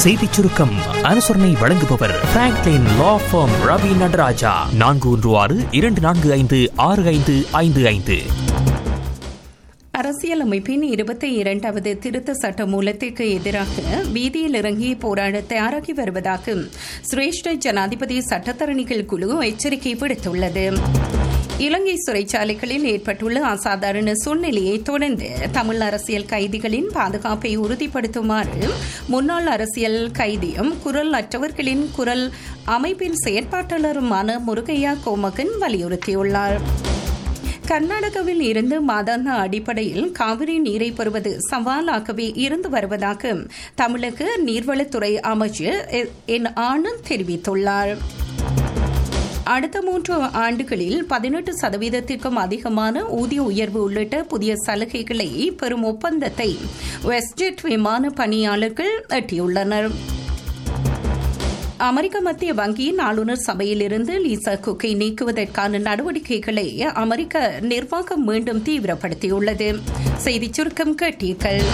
செய்திச் சுருக்கம் அனுசரணை வழங்குபவர் Franklin law firm Ravi Nataraja நான்கு ஒன்று ஆறு இரண்டு நான்கு ஐந்து ஆறு ஐந்து ஐந்து ஐந்து அரசியலமைப்பின் இருபத்தி இரண்டாவது திருத்த சட்ட மூலத்திற்கு எதிராக வீதியில் இறங்கி போராட தயாராகி வருவதாக சிரேஷ்ட ஜனாதிபதி சட்டத்தரணிகள் குழு எச்சரிக்கை விடுத்துள்ளது இலங்கை சிறைச்சாலைகளில் ஏற்பட்டுள்ள அசாதாரண சூழ்நிலையை தொடர்ந்து தமிழ் அரசியல் கைதிகளின் பாதுகாப்பை உறுதிப்படுத்துமாறு முன்னாள் அரசியல் கைதியும் குரல் அற்றவர்களின் குரல் அமைப்பின் செயற்பாட்டாளருமான முருகையா கோமகன் வலியுறுத்தியுள்ளார் கர்நாடகாவில் இருந்து மாதாந்த அடிப்படையில் காவிரி நீரை பெறுவது சவாலாகவே இருந்து வருவதாக தமிழக நீர்வளத்துறை அமைச்சர் என் ஆனந்த் தெரிவித்துள்ளார் அடுத்த மூன்று ஆண்டுகளில் பதினெட்டு சதவீதத்திற்கும் அதிகமான ஊதிய உயர்வு உள்ளிட்ட புதிய சலுகைகளை பெறும் ஒப்பந்தத்தை வெஸ்ட்ஜெட் விமான பணியாளர்கள் எட்டியுள்ளனர் அமெரிக்க மத்திய வங்கியின் ஆளுநர் சபையிலிருந்து லீசா குக்கை நீக்குவதற்கான நடவடிக்கைகளை அமெரிக்க நிர்வாகம் மீண்டும் தீவிரப்படுத்தியுள்ளது செய்திச் சுருக்கம் கேட்டீர்கள்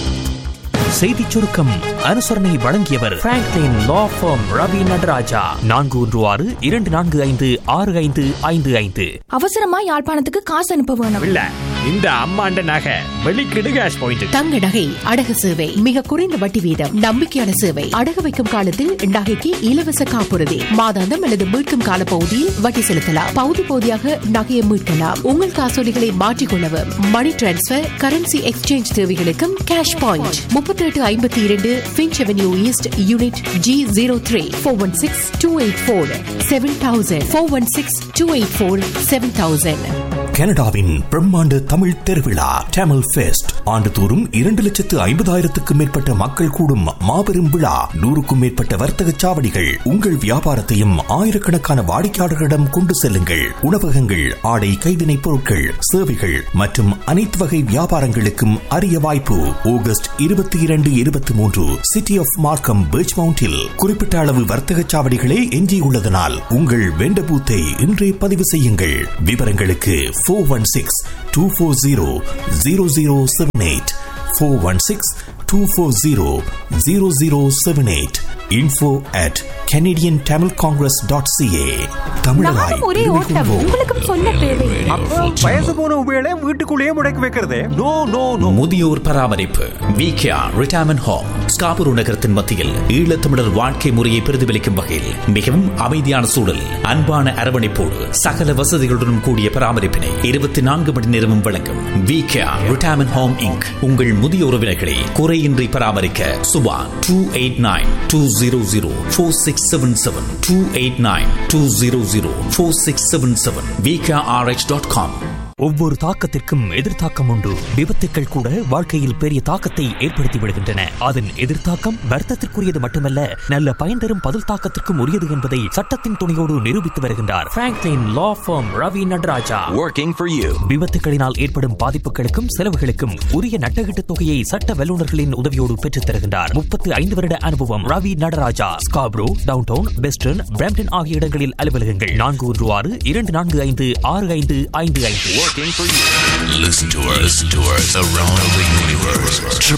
செய்திச் சுருக்கம் அனுசரணை வழங்கியவர் Franklin law firm Ravi Nataraja நான்கு ஒன்று ஆறு இரண்டு நான்கு ஐந்து ஆறு ஐந்து ஐந்து ஐந்து அவசரமா யாழ்ப்பாணத்துக்கு காசு அனுப்ப வேணும் இல்ல இந்த அம்மாண்ட நகை வெளிக்கிடு கேஷ் பாயிண்ட் தங்க நகை அடகு சேவை மிக குறைந்த வட்டி வீதம் நம்பிக்கையான சேவை அடகு வைக்கும் காலத்தில் நகைக்கு இலவச காப்புறுதி மாதாந்தம் அல்லது மீட்கும் கால பகுதியில் வட்டி செலுத்தலாம் பகுதி பகுதியாக நகையை மீட்கலாம் உங்கள் காசோலிகளை மாற்றிக்கொள்ளவும் மணி டிரான்ஸ்பர் கரன்சி எக்ஸ்சேஞ்ச் தேவைகளுக்கும் கேஷ் பாயிண்ட் முப்பத்தி எட்டு ஐம்பத்தி இரண்டு Finch avenue east unit G zero three four one six two eight four seven thousand four one six two eight four seven thousand கனடாவின் பிரம்மாண்ட தமிழ் திருவிழா டேமல் ஃபெஸ்ட் ஆண்டுதோறும் இரண்டு லட்சத்து ஐம்பதாயிரத்துக்கும் மேற்பட்ட மக்கள் கூடும் மாபெரும் விழா நூறுக்கும் மேற்பட்ட வர்த்தக சாவடிகள் உங்கள் வியாபாரத்தையும் ஆயிரக்கணக்கான வாடிக்கையாளர்களிடம் கொண்டு செல்லுங்கள் உணவகங்கள் ஆடை கைவினைப் பொருட்கள் சேவைகள் மற்றும் அனைத்து வகை வியாபாரங்களுக்கும் அரிய வாய்ப்பு ஆகஸ்ட் இருபத்தி இரண்டு இருபத்தி மூன்று சிட்டி ஆஃப் மார்க்கம் பீச் மவுண்டில் குறிப்பிட்ட அளவு வர்த்தக சாவடிகளே எஞ்சியுள்ளதனால் உங்கள் வெண்ட பூத்தை இன்றே பதிவு செய்யுங்கள் விவரங்களுக்கு four one six two four zero zero zero seven eight four one six two four zero zero zero seven eight info at Canadian Tamil congress dot CA தமிழராய் நானும் ஒரே ஓட்டம் உங்களுக்கும் சொல்ல தேவையில்லை அப்ப வயசு போன உபயோக வீட்டுக்குள்ளேயே முடக்கி வைக்கிறதே நோ நோ நோ முதியோர் பராமரிப்பு விகேஆ ரிட்டையர்மெண்ட் ஹோம் ஸ்காபுரு நகரத்தின் மத்தியில் ஈழத்தமிழர் வாழ்க்கை முறையை பிரதிபலிக்கும் வகையில் மிகவும் அமைதியான சூழல் அன்பான அரவணைப்போடு சகல வசதிகளுடன் கூடிய பராமரிப்பினை இருபத்தி நான்கு மணி நேரமும் வழங்கும் விகேஆ ரிட்டையர்மெண்ட் ஹோம் இங்க் உங்கள் முதிய உறவினர்களை குறையின்றி பராமரிக்க Subha two eight nine two zero zero four six seven seven two eight nine two zero zero four six seven seven VKRH dot com ஒவ்வொரு தாக்கத்திற்கும் எதிர்த்தாக்கம் உண்டு விபத்துக்கள் கூட வாழ்க்கையில் பெரிய தாக்கத்தை ஏற்படுத்தி விடுகின்றன அதன் எதிர்த்தாக்கம் வர்த்தத்திற்குரியது மட்டுமல்ல நல்ல பயன் தரும் பதில் தாக்கத்திற்கும் உரியது என்பதை சட்டத்தின் துணையோடு நிரூபித்து வருகின்றார் Franklin law firm Ravi Nataraja Working for you. விபத்துகளினால் ஏற்படும் பாதிப்புகளுக்கும் செலவுகளுக்கும் உரிய நட்டகீட்டு தொகையை சட்ட வல்லுநர்களின் உதவியோடு பெற்றுத் தருகின்றார் முப்பத்தி ஐந்து வருட அனுபவம் Ravi Nataraja Scarborough downtown western Brampton ஆகிய இடங்களில் அலுவலகங்கள் நான்கு ஒன்று ஆறு இரண்டு நான்கு ஐந்து ஆறு ஐந்து ஐந்து ஐந்து Working for you. Listen to us, listen to us around the universe.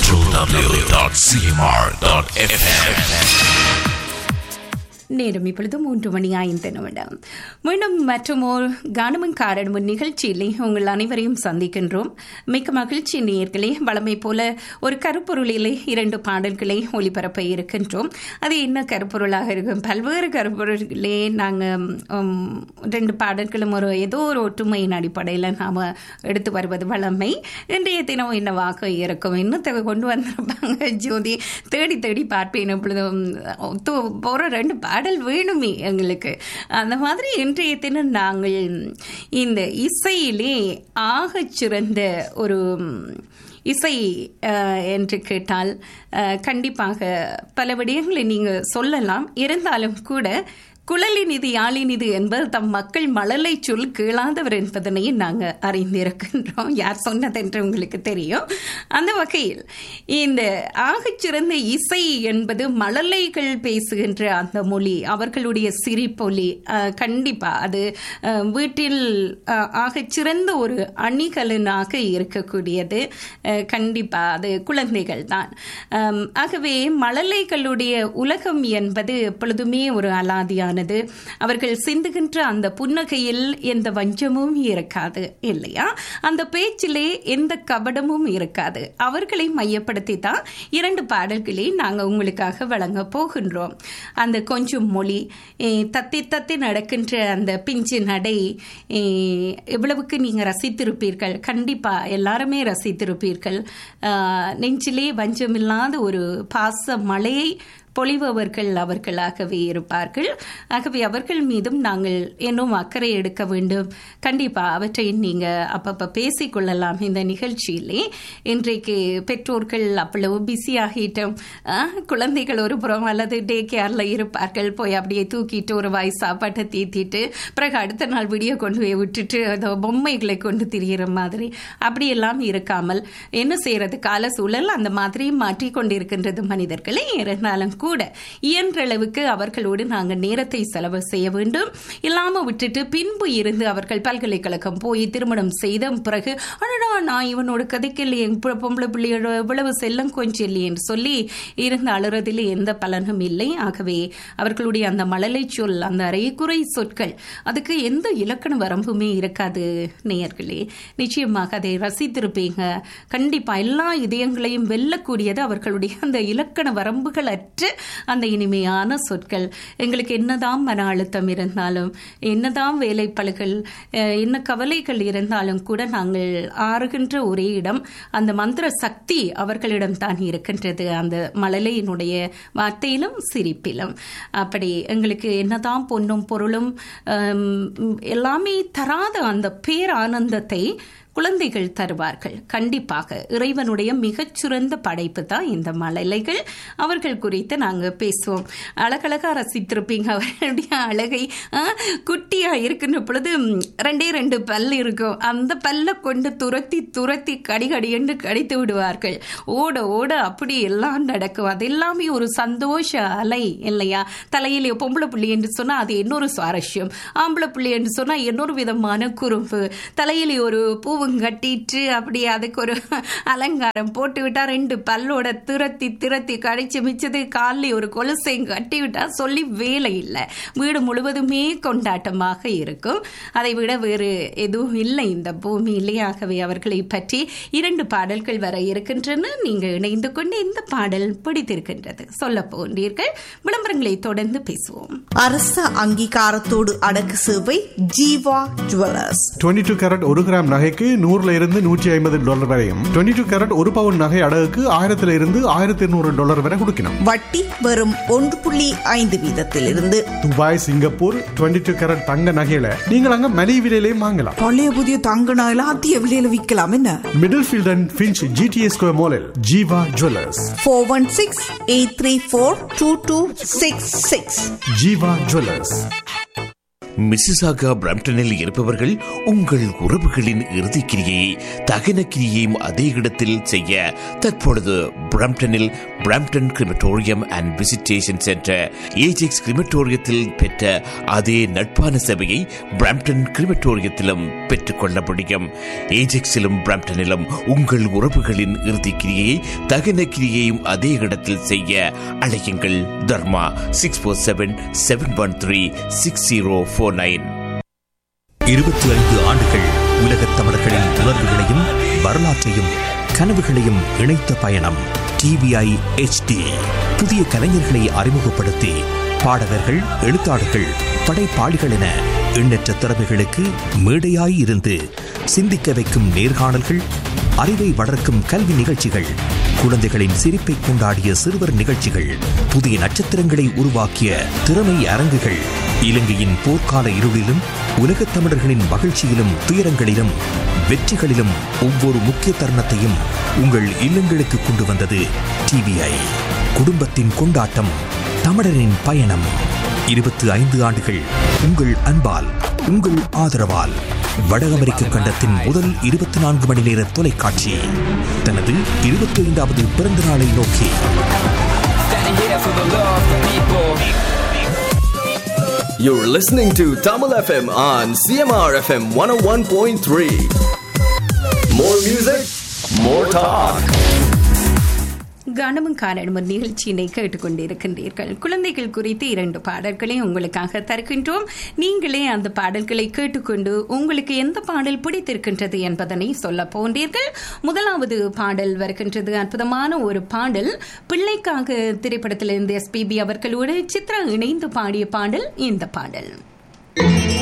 www.cmr.fm. நேரம் இப்பொழுது மூன்று மணி ஐந்து நிமிடம் மீண்டும் மற்றும் ஒரு கானமும் காரணமும் நிகழ்ச்சியிலே உங்கள் அனைவரையும் சந்திக்கின்றோம் மிக்க மகிழ்ச்சி நேயர்களே வளமை போல ஒரு கருப்பொருளிலே இரண்டு பாடல்களை ஒளிபரப்ப இருக்கின்றோம் அது என்ன கருப்பொருளாக இருக்கும் பல்வேறு கருப்பொருளிலே நாங்கள் ரெண்டு பாடல்களும் ஒரு ஏதோ ஒரு ஒற்றுமையின் அடிப்படையில் நாம் எடுத்து வருவது வளமை இன்றைய தினம் என்னவாக இருக்கும் இன்னத்தை கொண்டு வந்திருப்பாங்க ஜோதி தேடி தேடி பார்ப்பேன் இப்பொழுதும் போகிற ரெண்டு பாடல் வேணுமே எங்களுக்கு அந்த மாதிரி இன்றைய தினம் நாங்கள் இந்த இசையிலே ஆகச் சிறந்த ஒரு இசை அஹ், என்று கேட்டால் அஹ், கண்டிப்பாக பல விடயங்களை நீங்கள் சொல்லலாம் இருந்தாலும் கூட குழலினிது யாழினிது என்பது தம் மக்கள் மழலை சொல் கேளாதவர் என்பதனை நாங்கள் அறிந்திருக்கின்றோம் யார் சொன்னதென்று உங்களுக்கு தெரியும் அந்த வகையில் இந்த ஆகச்சிறந்த இசை என்பது மழலைகள் பேசுகின்ற அந்த மொழி அவர்களுடைய சிரிப்பொலி அஹ், கண்டிப்பா அது அஹ், வீட்டில் அஹ், ஆகச்சிறந்த ஒரு அணிகலனாக இருக்கக்கூடியது அஹ், கண்டிப்பா அது குழந்தைகள் தான் அம், ஆகவே மழலைகளுடைய உலகம் என்பது எப்பொழுதுமே ஒரு அலாதியானது அவர்கள் சிந்துகின்ற அந்த புன்னகையில் எந்த வஞ்சமும் இருக்காது இல்லையா அந்த பேச்சிலே எந்த கபடமும் இருக்காது அவர்களை மையப்படுத்தி தான் இரண்டு பாடல்களை நாங்கள் உங்களுக்காக வழங்க போகின்றோம் அந்த கொஞ்சம் மொழி ஏ, தத்தி தத்தி நடக்கின்ற அந்த பிஞ்சு நடை ஏ, எவ்வளவுக்கு நீங்கள் ரசித்திருப்பீர்கள் கண்டிப்பா எல்லாருமே ரசித்திருப்பீர்கள் ஆ, நெஞ்சிலே வஞ்சமில்லாத ஒரு பாச மழையை பொழிபவர்கள் அவர்களாகவே இருப்பார்கள் ஆகவே அவர்கள் மீதும் நாங்கள் இன்னும் அக்கறை எடுக்க வேண்டும் கண்டிப்பா அவற்றை நீங்க அப்பப்ப பேசிக்கொள்ளலாம் இந்த நிகழ்ச்சியிலே இன்றைக்கு பெற்றோர்கள் அவ்வளவு பிஸி ஆகிட்டோம் ஆ, குழந்தைகள் ஒரு புறம் அல்லது டே கேர்ல இருப்பார்கள் போய் அப்படியே தூக்கிட்டு ஒரு வாய் சாப்பாட்டை தீத்திட்டு பிறகு அடுத்த நாள் விடிய கொண்டு போய் விட்டுட்டு அந்த பொம்மைகளை கொண்டு திரிகிற மாதிரி அப்படியெல்லாம் இருக்காமல் என்ன செய்யறது கால சூழல் அந்த மாதிரி மாற்றி கொண்டிருக்கின்றது மனிதர்களை இருந்தாலும் கூட இயன்ற அளவுக்கு அவர்களோடு நாங்கள் நேரத்தை செலவு செய்ய வேண்டும் இல்லாம விட்டுட்டு பின்பு இருந்து அவர்கள் பல்கலைக்கழகம் போய் திருமணம் செய்த பிறகு அடடா நான் இவனோட கதைக்கலையே இப்ப பொம்பளை பிள்ளையோட இவ்வளவு செல்லம் கொஞ்சம் இல்லையே என்று சொல்லி இருந்து அழுறதில் எந்த பலனும் இல்லை ஆகவே அவர்களுடைய அந்த மழலை சொல் அந்த அரைக்குறை சொற்கள் அதுக்கு எந்த இலக்கண வரம்புமே இருக்காது நேயர்களே நிச்சயமாக அதை ரசித்திருப்பீங்க கண்டிப்பா எல்லா இதயங்களையும் வெல்லக்கூடியது அவர்களுடைய அந்த இலக்கண வரம்புகள் அற்று அந்த இனிமையான சொற்கள் எங்களுக்கு என்னதான் மன அழுத்தம் இருந்தாலும் என்னதான் வேலைப்பளுகள் அஹ், என்ன கவலைகள் இருந்தாலும் கூட நாங்கள் ஆறுகின்ற ஒரே இடம் அந்த மந்திர சக்தி அவர்களிடம் தான் இருக்கின்றது அந்த மழலையினுடைய வார்த்தையிலும் சிரிப்பிலும் அப்படி எங்களுக்கு என்னதான் பொன்னும் பொருளும் ஹம், எல்லாமே தராத அந்த பேரானந்தத்தை குழந்தைகள் தருவார்கள் கண்டிப்பாக இறைவனுடைய மிகச்சிறந்த படைப்பு தான் இந்த மழலைகள் அவர்கள் குறித்து நாங்க பேசுவோம் அழகழகா ரசித்திருப்பீங்க அவர்களுடைய அழகை ஆ, குட்டியா இருக்கின்ற பொழுது ம், ரெண்டே ரெண்டு பல் இருக்கும் அந்த பல்ல கொண்டு துரத்தி துரத்தி கடி கடி என்று கடித்து விடுவார்கள் ஓட ஓட அப்படி எல்லாம் நடக்கும் அது எல்லாமே ஒரு சந்தோஷ அலை இல்லையா தலையிலே பொம்பளை புள்ளி என்று சொன்னா அது இன்னொரு சுவாரஸ்யம் ஆம்பளை புள்ளி என்று சொன்னா இன்னொரு விதமான குறும்பு தலையிலே ஒரு பூவும் கட்டிட்டு அப்படி அதுக்கு ஒரு அலங்காரம் போட்டு விட்டா ரெண்டு பல்லோட திரத்தி திரத்தி கடிச்சு மிச்சது காலில் ஒரு கொலுசையும் கட்டி விட்டா சொல்லி வேலை இல்லை வீடு முழுவதுமே கொண்டாட்டமாக இருக்கும் அதை விட வேறு எதுவும் இல்லை இந்த பூமியிலே ஆகவே அவர்களை பற்றி இரண்டு பாடல்கள் வர இருக்கின்றன நீங்க இணைந்து கொண்டு இந்த பாடல் பிடித்திருக்கின்றது சொல்ல போன்றீர்கள் விளம்பரங்களை தொடர்ந்து பேசுவோம் அரச அங்கீகாரத்தோடு அடக்கு சேவை ஜீவா ஜுவல்லர்ஸ் 22 டூ கேரட் ஒரு கிராம் நகைக்கு நூறுல இருந்து நூற்றி ஐம்பது டாலர் வரையும் 22 டூ கேரட் ஒரு பவுன் நகை அடகுக்கு ஆயிரத்துல இருந்து ஆயிரத்தி இருநூறு டாலர் வரை கொடுக்கணும் வட்டி வெறும் ஒன்று புள்ளி ஐந்து வீதத்திலிருந்து துபாய் சிங்கப்பூர் 22 டூ கேரட் தங்க நகையில நீங்கள் அங்க மலிவு விலையிலையும் வாங்கலாம் பழைய புதிய தங்க நகையில அதிக விலையில விற்கலாம் என்ன Middlefield and Finch GTA square மாலில் Jeeva jewellers four one six eight three four two two six six Jeeva jewellers Mississauga பிரம்டனில் இருப்பவர்கள் உங்கள் உறவுகளின் இறுதிக் கிரியை தகன கிரியையும் அதே இடத்தில் செய்ய தற்பொழுது பிரம்டனில் Brampton crematorium and visitation centre Ajax கிரிமட்டோரியத்தில் பெற்ற அதே நட்பான சேவையை பிரம்டன் கிரிமட்டோரியத்திலும் பெற்றுக்கொள்ள முடியும் ஏஜெக்ஸிலும் பிரம்டனிலும் உங்கள் உறவுகளின் இறுதிக் கிரியையை தகன கிரியையும் அதே இடத்தில் செய்ய அழையுங்கள் Dharma six four seven seven one three six zero four nine இருபத்தி ஐந்து ஆண்டுகள் உலகத் தமிழர்களின் உணர்வுகளையும் வரலாற்றையும் கனவுகளையும் இணைத்த பயணம் டிவிஐ HD புதிய கலைஞர்களை அறிமுகப்படுத்தி பாடகர்கள் எழுத்தாளர்கள் படைப்பாளிகள் என எண்ணற்ற திறமைகளுக்கு மேடையாய் இருந்து சிந்திக்க வைக்கும் நேர்காணல்கள் அறிவை வளர்க்கும் கல்வி நிகழ்ச்சிகள் குழந்தைகளின் சிரிப்பை கொண்டாடிய சிறுவர் நிகழ்ச்சிகள் புதிய நட்சத்திரங்களை உருவாக்கிய திறமை அரங்குகள் இலங்கையின் போர்க்கால இருளிலும் உலகத் தமிழர்களின் மகிழ்ச்சியிலும் துயரங்களிலும் வெற்றிகளிலும் ஒவ்வொரு முக்கிய தருணத்தையும் உங்கள் இல்லங்களுக்கு கொண்டு வந்தது டிவிஐ குடும்பத்தின் கொண்டாட்டம் தமிழரின் பயணம் இருபத்தி ஐந்து ஆண்டுகள் உங்கள் அன்பால் உங்கள் ஆதரவால் வட அமெரிக்க கண்டத்தின் முதல் இருபத்தி நான்கு மணி நேர தொலைக்காட்சி தனது இருபத்தி ஐந்தாவது பிறந்த நாளை நோக்கி You're listening to Tamil FM on CMR FM 101.3. More music, more talk. கனமும் காரணமும் நிகழ்ச்சியினை கேட்டுக்கொண்டிருக்கின்றீர்கள் குழந்தைகள் குறித்து இரண்டு பாடல்களை உங்களுக்காக தருகின்றோம் நீங்களே அந்த பாடல்களை கேட்டுக்கொண்டு உங்களுக்கு எந்த பாடல் பிடித்திருக்கின்றது என்பதனை சொல்ல போன்றீர்கள் முதலாவது பாடல் வருகின்றது அற்புதமான ஒரு பாடல் பிள்ளைக்காக திரைப்படத்திலிருந்து எஸ்பிபி அவர்களோடு சித்ரா இணைந்து பாடிய பாடல் இந்த பாடல்